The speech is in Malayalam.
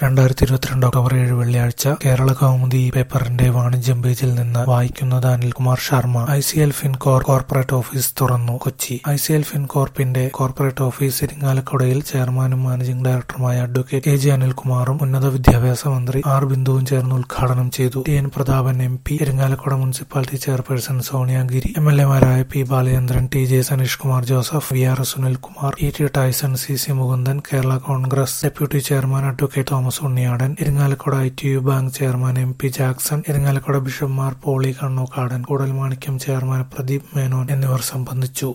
രണ്ടായിരത്തി ഇരുപത്തിരണ്ട് ഒക്ടോബർ ഏഴ് വെള്ളിയാഴ്ച കേരള കൗമുദി പേപ്പറിന്റെ വാണിജ്യം പേജിൽ നിന്ന് വായിക്കുന്നത് Anilkumar Sharma I C L Fincorp corporate office തുറന്നു കൊച്ചി ഐ സി എൽ ഫിൻകോർപ്പിന്റെ കോർപ്പറേറ്റ് ഓഫീസ് ഇരിങ്ങാലക്കുടയിൽ ചെയർമാനും മാനേജിംഗ് ഡയറക്ടറുമായ അഡ്വക്കേറ്റ് എ ജെ അനിൽകുമാറും ഉന്നത വിദ്യാഭ്യാസ മന്ത്രി ആർ ബിന്ദുവും ചേർന്ന് ഉദ്ഘാടനം ചെയ്തു T N Prathapan M P Irinjalakuda municipality chairperson Sonia Giri M L എമാരായ P Balachandran T J Saneesh Kumar Joseph V R Sunilkumar E T Tyson C C Mukundan Kerala Congress deputy chairman advocate Thomas Unniyadan Irinjalakuda I T U bank chairman M P Jackson Irinjalakuda ബിഷപ്പ്മാർ പോളി കണ്ണൂക്കാടൻ കൂടൽമാണിക്യം ചെയർമാൻ പ്രദീപ് മേനോൻ എന്നിവർ സംബന്ധിച്ചു